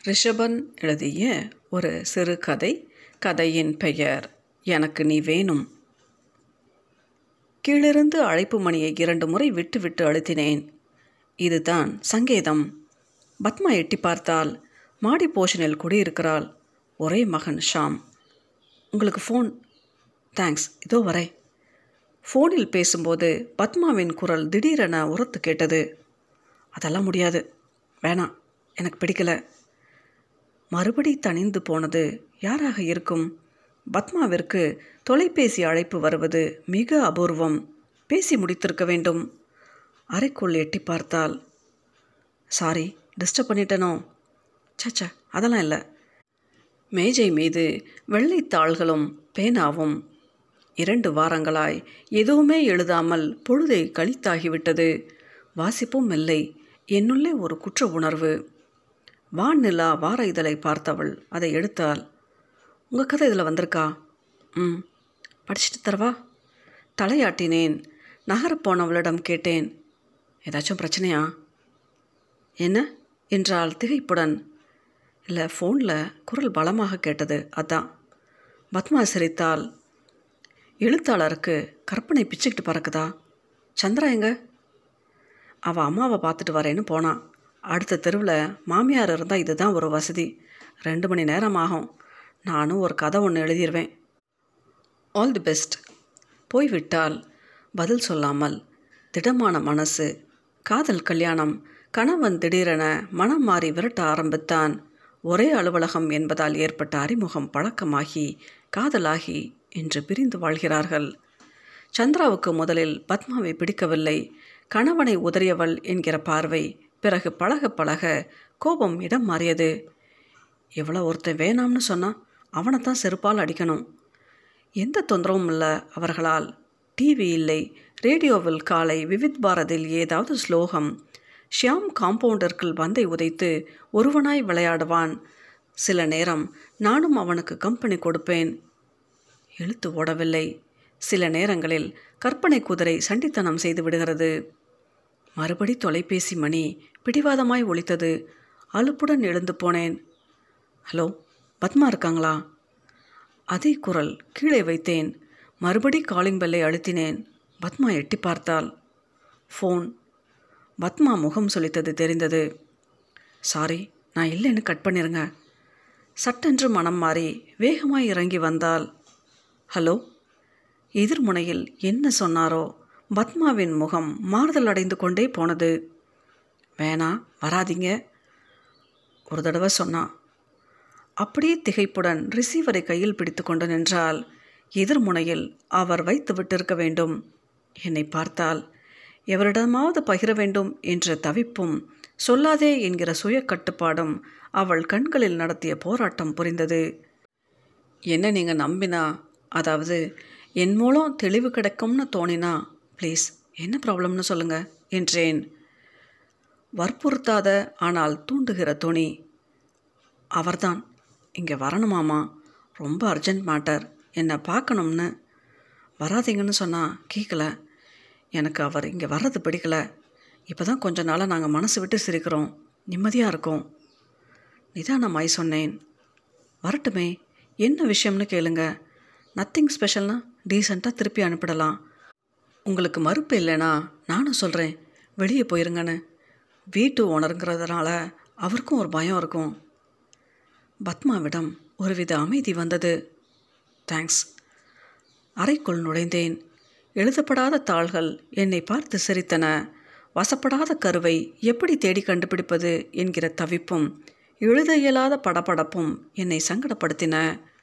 ரிஷபன் எழுதிய ஒரு சிறுகதை கதையின் பெயர் எனக்கு நீ வேணும் கீழிருந்து அழைப்பு மணியை இரண்டு முறை விட்டு விட்டு அழுத்தினேன் இதுதான் சங்கேதம் பத்மா எட்டி பார்த்தால் மாடி போஷனில் குடியிருக்கிறாள் ஒரே மகன் ஷாம் உங்களுக்கு ஃபோன் தேங்க்ஸ் இதோ வரேன் ஃபோனில் பேசும்போது பத்மாவின் குரல் திடீரென உரத்து கேட்டது அதெல்லாம் முடியாது வேணாம் எனக்கு பிடிக்கல மறுபடி தணிந்து போனது யாராக இருக்கும் பத்மாவிற்கு தொலைபேசி அழைப்பு வருவது மிக அபூர்வம் பேசி முடித்திருக்க வேண்டும் அறைக்குள் எட்டி பார்த்தால் சாரி டிஸ்டர்ப் பண்ணிட்டனோ சச்ச அதெல்லாம் இல்லை மேஜை மீது வெள்ளைத்தாள்களும் பேனாவும் இரண்டு வாரங்களாய் எதுவுமே எழுதாமல் பொழுதை கழித்தாகிவிட்டது வாசிப்பும் இல்லை என்னுள்ளே ஒரு குற்ற உணர்வு வான்நிலா வார இதழை பார்த்தவள் அதை எடுத்தாள் உங்கள் கதை இதில் வந்திருக்கா ம் படிச்சுட்டு தரவா தலையாட்டினேன் நகரப் போனவளிடம் கேட்டேன் ஏதாச்சும் பிரச்சனையா என்ன என்றால் திகைப்புடன் இல்லை ஃபோனில் குரல் பலமாக கேட்டது அதான் பத்மா சிரித்தால் எழுத்தாளருக்கு கற்பனை பிச்சுக்கிட்டு பறக்குதா சந்திரா எங்க அவள் அம்மாவை பார்த்துட்டு வரேன்னு போனான் அடுத்த தெருவில் மாமியார் இருந்தால் இதுதான் ஒரு வசதி ரெண்டு மணி நேரம் ஆகும் நானும் ஒரு கதை ஒன்று எழுதிடுவேன் ஆல் தி பெஸ்ட் போய்விட்டால் பதில் சொல்லாமல் திடமான மனசு காதல் கல்யாணம் கணவன் திடீரென மனம் மாறி விரட்ட ஆரம்பித்தான் ஒரே அலுவலகம் என்பதால் ஏற்பட்ட அறிமுகம் பழக்கமாகி காதலாகி இன்று பிரிந்து வாழ்கிறார்கள் சந்திராவுக்கு முதலில் பத்மாவை பிடிக்கவில்லை கணவனை உதறியவள் என்கிற பார்வை பிறகு பழக பழக கோபம் இடம் மாறியது எவ்வளோ ஒருத்தன் வேணாம்னு சொன்னால் அவனை தான் செருப்பால் அடிக்கணும் எந்த தொந்தரவும் இல்லை அவர்களால் டிவி இல்லை ரேடியோவில் காலை விவித் பாரதில் ஏதாவது ஸ்லோகம் ஷியாம் காம்பவுண்டருக்குள் பந்தை உதைத்து ஒருவனாய் விளையாடுவான் சில நேரம் நானும் அவனுக்கு கம்பெனி கொடுப்பேன் எழுத்து ஓடவில்லை சில நேரங்களில் கற்பனை குதிரை சண்டித்தனம் செய்து விடுகிறது மறுபடி தொலைபேசி மணி பிடிவாதமாய் ஒலித்தது அலுப்புடன் எழுந்து போனேன் ஹலோ பத்மா இருக்காங்களா அதே குரல் கீழே வைத்தேன் மறுபடி காலிங் பெல்லை அழுத்தினேன் பத்மா எட்டி பார்த்தாள் ஃபோன் பத்மா முகம் சொலித்தது தெரிந்தது சாரி நான் இல்லைன்னு கட் பண்ணிருங்க சட்டென்று மனம் மாறி வேகமாய் இறங்கி வந்தால் ஹலோ எதிர்முனையில் என்ன சொன்னாரோ பத்மாவின் முகம் மாறுதல் அடைந்து கொண்டே போனது வேணா வராதிங்க ஒரு தடவை சொன்னான் அப்படியே திகைப்புடன் ரிசீவரை கையில் பிடித்து கொண்டு நின்றால் எதிர்முனையில் அவர் வைத்து விட்டிருக்க வேண்டும் என்னை பார்த்தால் எவரிடமாவது பகிர வேண்டும் என்ற தவிப்பும் சொல்லாதே என்கிற சுய கட்டுப்பாடும் அவள் கண்களில் நடத்திய போராட்டம் புரிந்தது என்ன நீங்கள் நம்பினா அதாவது என் மூலம் தெளிவு கிடைக்கும்னு தோணினா ப்ளீஸ் என்ன ப்ராப்ளம்னு சொல்லுங்கள் என்றேன் வற்புறுத்தாத ஆனால் தூண்டுகிற துணி அவர்தான் இங்கே வரணுமாமா ரொம்ப அர்ஜென்ட் மேட்டர் என்னை பார்க்கணும்னு வராதீங்கன்னு சொன்னால் கேட்கல எனக்கு அவர் இங்கே வர்றது பிடிக்கல இப்போ தான் கொஞ்ச நாளாக நாங்கள் மனசு விட்டு சிரிக்கிறோம் நிம்மதியாக இருக்கோம் நிதானமாய் சொன்னேன் வரட்டுமே என்ன விஷயம்னு கேளுங்க நத்திங் ஸ்பெஷல்னா டீசெண்டாக திருப்பி அனுப்பிடலாம் உங்களுக்கு மறுப்பு இல்லைனா நானும் சொல்கிறேன் வெளியே போயிருங்கன்னு வீட்டு ஓனருங்கிறதுனால அவருக்கும் ஒரு பயம் இருக்கும் பத்மாவிடம் ஒருவித அமைதி வந்தது தேங்க்ஸ் அறைக்குள் நுழைந்தேன் எழுதப்படாத தாள்கள் என்னை பார்த்து சிரித்தன வசப்படாத கருவை எப்படி தேடி கண்டுபிடிப்பது என்கிற தவிப்பும் எழுத இயலாத படபடப்பும் என்னை சங்கடப்படுத்தின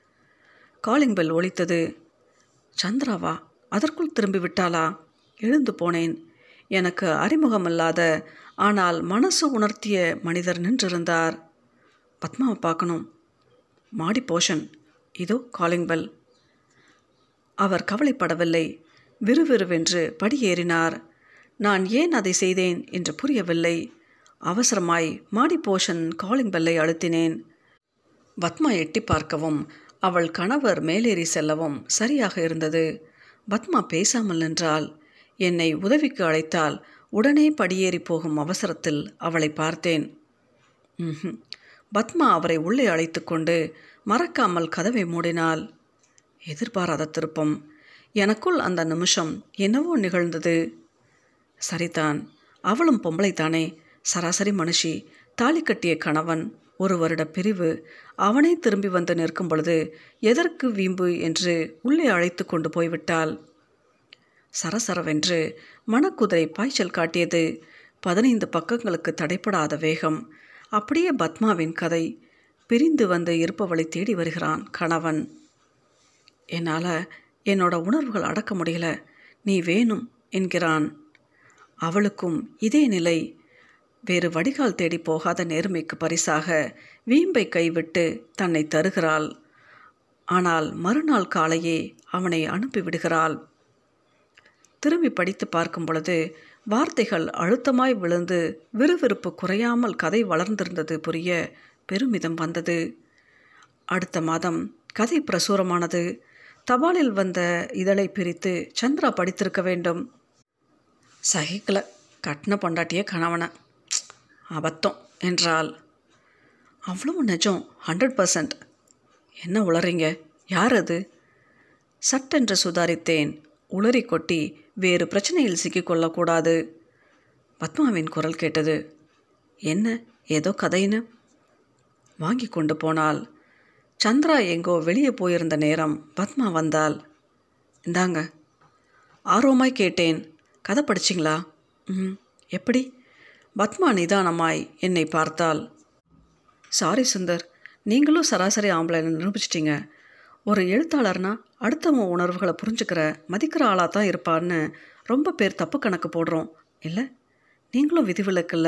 காலிங் பெல் ஒலித்தது சந்திராவா அதற்குள் திரும்பி விட்டாளா எழுந்து போனேன் எனக்கு அறிமுகமில்லாத ஆனால் மனசு உணர்த்திய மனிதர் நின்றிருந்தார் பத்மாவை பார்க்கணும் மாடி போஷன் இதோ காலிங் பெல் அவர் கவலைப்படவில்லை விறுவிறுவென்று படியேறினார் நான் ஏன் அதை செய்தேன் என்று புரியவில்லை அவசரமாய் மாடி போஷன் காலிங் பெல்லை அழுத்தினேன் பத்மா எட்டி பார்க்கவும் அவள் கணவர் மேலேறி செல்லவும் சரியாக இருந்தது பத்மா பேசாமல் நின்றாள் என்னை உதவிக்கு அழைத்தால் உடனே படியேறி போகும் அவசரத்தில் அவளை பார்த்தேன் ம்ஹும். பத்மா அவரை உள்ளே அழைத்து கொண்டு மறக்காமல் கதவை மூடினாள் எதிர்பாராத திருப்பம் எனக்குள் அந்த நிமிஷம் என்னவோ நிகழ்ந்தது சரிதான் அவளும் பொம்பளைத்தானே சராசரி மனுஷி தாலி கட்டிய கணவன் ஒரு வருட பிரிவு அவனே திரும்பி வந்து நிற்கும் பொழுது எதற்கு வீம்பு என்று உள்ளே அழைத்து கொண்டு போய்விட்டாள் சரசரவென்று மணக்குதிரை பாய்ச்சல் காட்டியது பதினைந்து பக்கங்களுக்கு தடைப்படாத வேகம் அப்படியே பத்மாவின் கதை பிரிந்து வந்து இருப்பவளை தேடி வருகிறான் கணவன் என்னால் என்னோட உணர்வுகள் அடக்க முடியல நீ வேணும் என்கிறான் அவளுக்கும் இதே நிலை வேறு வடிகால் தேடி போகாத நேர்மைக்கு பரிசாக வீம்பை கைவிட்டு தன்னை தருகிறாள் ஆனால் மறுநாள் காலையே அவனை அனுப்பிவிடுகிறாள் திரும்பி படித்து பார்க்கும் பொழுது வார்த்தைகள் அழுத்தமாய் விழுந்து விறுவிறுப்பு குறையாமல் கதை வளர்ந்திருந்தது புரிய பெருமிதம் வந்தது அடுத்த மாதம் கதை பிரசுரமானது தபாலில் வந்த இதழை பிரித்து சந்திரா படித்திருக்க வேண்டும் சகிக்கல கட்டின பொண்டாட்டிய கணவனை அபத்தம் என்றால் அவ்வளவு நிஜம் ஹண்ட்ரட் பர்சன்ட் என்ன உளறீங்க யார் அது சட்டென்று சுதாரித்தேன் உளறி கொட்டி வேறு பிரச்சனையில் சிக்கிக்கொள்ளக்கூடாது பத்மாவின் குரல் கேட்டது என்ன ஏதோ கதைன்னு வாங்கி கொண்டு போனால் சந்திரா எங்கோ வெளியே போயிருந்த நேரம் பத்மா வந்தால் இந்தாங்க ஆர்வமாய் கேட்டேன் கதை படிச்சிங்களா ம் எப்படி பத்மா நிதானமாய் என்னை பார்த்தால் சாரி சுந்தர் நீங்களும் சராசரி ஆம்பளைன்னு நிரூபிச்சிட்டிங்க ஒரு எழுத்தாளர்னா அடுத்தவன் உணர்வுகளை புரிஞ்சுக்கிற மதிக்கிற ஆளாக தான் இருப்பான்னு ரொம்ப பேர் தப்பு கணக்கு போடுறோம் இல்லை நீங்களும் விதிவிலக்கில்ல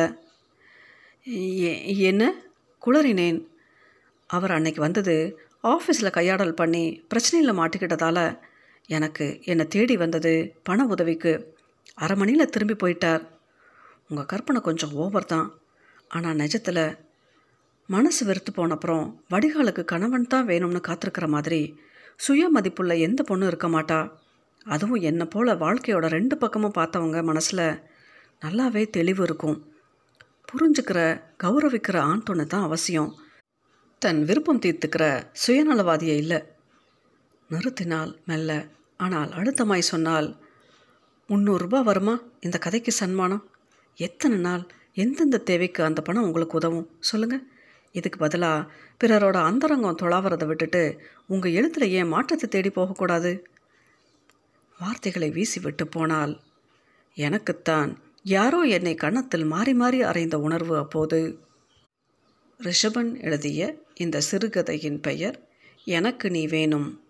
என்ன குளறினேன் அவர் அன்னைக்கு வந்தது ஆஃபீஸில் கையாடல் பண்ணி பிரச்சனையில் மாட்டிக்கிட்டதால் எனக்கு என்னை தேடி வந்தது பண உதவிக்கு அரை மணியில் திரும்பி போயிட்டார் உங்கள் கற்பனை கொஞ்சம் ஓவர் தான் ஆனால் நிஜத்தில் மனசு வெறுத்து போனப்புறம் வடிகாலுக்கு கணவன் தான் வேணும்னு காத்திருக்கிற மாதிரி சுய மதிப்புள்ள எந்த பொண்ணும் இருக்க மாட்டா அதுவும் என்னை போல் வாழ்க்கையோட ரெண்டு பக்கமும் பார்த்தவங்க மனசில் நல்லாவே தெளிவு இருக்கும் புரிஞ்சுக்கிற கௌரவிக்கிற ஆண் துணை தான் அவசியம் தன் விருப்பம் தீர்த்துக்கிற சுயநலவாதியை இல்லை நிறுத்தினால் மெல்ல ஆனால் அழுத்தமாய் சொன்னால் முந்நூறுரூபா வருமா இந்த கதைக்கு சன்மானம் எத்தனை நாள் எந்தெந்த தேவைக்கு அந்த பணம் உங்களுக்கு உதவும் சொல்லுங்கள் இதுக்கு பதிலாக பிறரோட அந்தரங்கம் தொழாவறதை விட்டுட்டு உங்கள் எழுத்தில் ஏன் மாற்றத்தை தேடி போகக்கூடாது வார்த்தைகளை வீசி விட்டு போனால் எனக்குத்தான் யாரோ என்னை கன்னத்தில் மாறி மாறி அறைந்த உணர்வு அப்போது ரிஷபன் எழுதிய இந்த சிறுகதையின் பெயர் எனக்கு நீ வேணும்